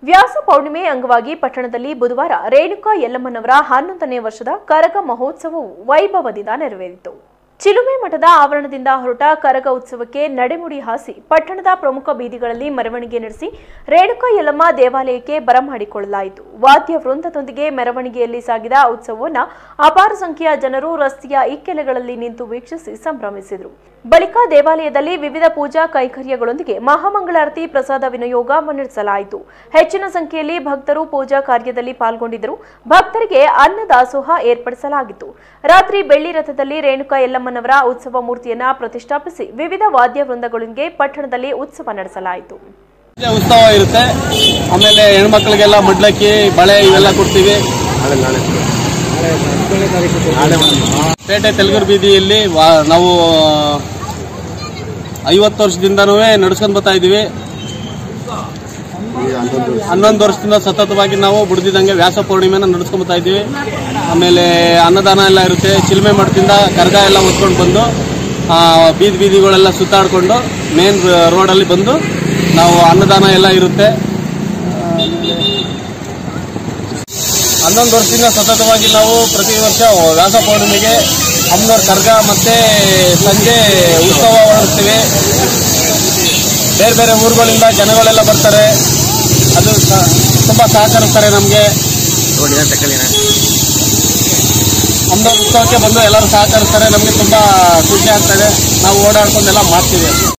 ವ್ಯಾಸ ಪೌರ್ಣಿಮೆ ಅಂಗವಾಗಿ ಪಟ್ಟಣದಲ್ಲಿ ಬುಧವಾರ ರೇಣುಕಾ ಯಲ್ಲಮ್ಮನವರ ಹನ್ನೊಂದನೇ ವರ್ಷದ ಕರಗ ಮಹೋತ್ಸವವು ವೈಭವದಿಂದ ನೆರವೇರಿತು ಚಿಲುಮೆ ಮಠದ ಆವರಣದಿಂದ ಹೊರಟ ಕರಗ ಉತ್ಸವಕ್ಕೆ ನಡೆಮುಡಿ ಹಾಸಿ ಪಟ್ಟಣದ ಪ್ರಮುಖ ಬೀದಿಗಳಲ್ಲಿ ಮೆರವಣಿಗೆ ನಡೆಸಿ ರೇಣುಕಾ ಯಲ್ಲಮ್ಮ ದೇವಾಲಯಕ್ಕೆ ಬರಮಾಡಿಕೊಳ್ಳಲಾಯಿತು ವಾದ್ಯ ವೃಂದದೊಂದಿಗೆ ಮೆರವಣಿಗೆಯಲ್ಲಿ ಸಾಗಿದ ಉತ್ಸವವನ್ನು ಅಪಾರ ಸಂಖ್ಯೆಯ ಜನರು ರಸ್ತೆಯ ಇಕ್ಕೆಲೆಗಳಲ್ಲಿ ನಿಂತು ವೀಕ್ಷಿಸಿ ಸಂಭ್ರಮಿಸಿದರು ಬಳಿಕ ದೇವಾಲಯದಲ್ಲಿ ವಿವಿಧ ಪೂಜಾ ಕೈಂಕರ್ಯಗಳೊಂದಿಗೆ ಮಹಾಮಂಗಳಾರತಿ ಪ್ರಸಾದ ವಿನಿಯೋಗ ನಡೆಸಲಾಯಿತು ಹೆಚ್ಚಿನ ಸಂಖ್ಯೆಯಲ್ಲಿ ಭಕ್ತರು ಪೂಜಾ ಕಾರ್ಯದಲ್ಲಿ ಪಾಲ್ಗೊಂಡಿದ್ದರು ಭಕ್ತರಿಗೆ ಅನ್ನದಾಸೋಹ ಏರ್ಪಡಿಸಲಾಗಿತ್ತು ರಾತ್ರಿ ಬೆಳ್ಳಿ ರಥದಲ್ಲಿ ರೇಣುಕಾ ಯಲ್ಲಮ್ಮನವರ ಉತ್ಸವ ಮೂರ್ತಿಯನ್ನ ಪ್ರತಿಷ್ಠಾಪಿಸಿ ವಿವಿಧ ವಾದ್ಯ ವೃಂದಗಳೊಂದಿಗೆ ಪಟ್ಟಣದಲ್ಲಿ ಉತ್ಸವ ನಡೆಸಲಾಯಿತು ಉತ್ಸವ ಇರುತ್ತೆ ಆಮೇಲೆ ಹೆಣ್ಮಕ್ಳಿಗೆಲ್ಲ ಮಡ್ಲಕ್ಕಿ ಬಳೆ ಇವೆಲ್ಲ ಕೊಡ್ತೀವಿ ಪೇಟೆ ತೆಲುಗರು ಬೀದಿಯಲ್ಲಿ ವಾ- ನಾವು ಐವತ್ತು ವರ್ಷದಿಂದನೂ ನಡ್ಸ್ಕೊಂಡ್ ಬರ್ತಾ ಇದೀವಿ ಹನ್ನೊಂದು ವರ್ಷದಿಂದ ಸತತವಾಗಿ ನಾವು ಬುಡ್ದಿದಂಗೆ ವ್ಯಾಸ ಪೌರ್ಣಿಮೆನ ನಡ್ಸ್ಕೊಂಡ್ ಬರ್ತಾ ಇದೀವಿ ಆಮೇಲೆ ಅನ್ನದಾನ ಎಲ್ಲ ಇರುತ್ತೆ ಚಿಲ್ಮೆ ಮಠದಿಂದ ಕರ್ಗ ಎಲ್ಲ ಹೊತ್ಕೊಂಡು ಬಂದು ಆ, ಬೀದಿ ಬೀದಿಗಳೆಲ್ಲ ಸುತ್ತಾಡ್ಕೊಂಡು ಮೇನ್ ರೋಡಲ್ಲಿ ಬಂದು ನಾವು ಅನ್ನದಾನ ಎಲ್ಲ ಇರುತ್ತೆ ಹನ್ನೊಂದು ವರ್ಷದಿಂದ ಸತತವಾಗಿ ನಾವು ಪ್ರತಿ ವರ್ಷ ವ್ಯಾಸ ಪೌರ್ಣಿಮೆಗೆ ಅಮ್ಮನವ್ರ ಕರ್ಗ ಮತ್ತೆ ಸಂಜೆ ಉತ್ಸವ ಹೊರಡ್ತೀವಿ ಬೇರೆ ಬೇರೆ ಊರುಗಳಿಂದ ಜನಗಳೆಲ್ಲ ಬರ್ತಾರೆ ಅದು ಸ- ತುಂಬಾ ಸಹಕರಿಸ್ತಾರೆ ನಮಗೆ ಅಮ್ಮನವ್ರ ಉತ್ಸವಕ್ಕೆ ಬಂದು ಎಲ್ಲರೂ ಸಹಕರಿಸ್ತಾರೆ ನಮಗೆ ತುಂಬಾ ಖುಷಿ ಆಗ್ತದೆ ನಾವು ಓಡಾಡ್ಕೊಂಡೆಲ್ಲ ಮಾಡ್ತೀವಿ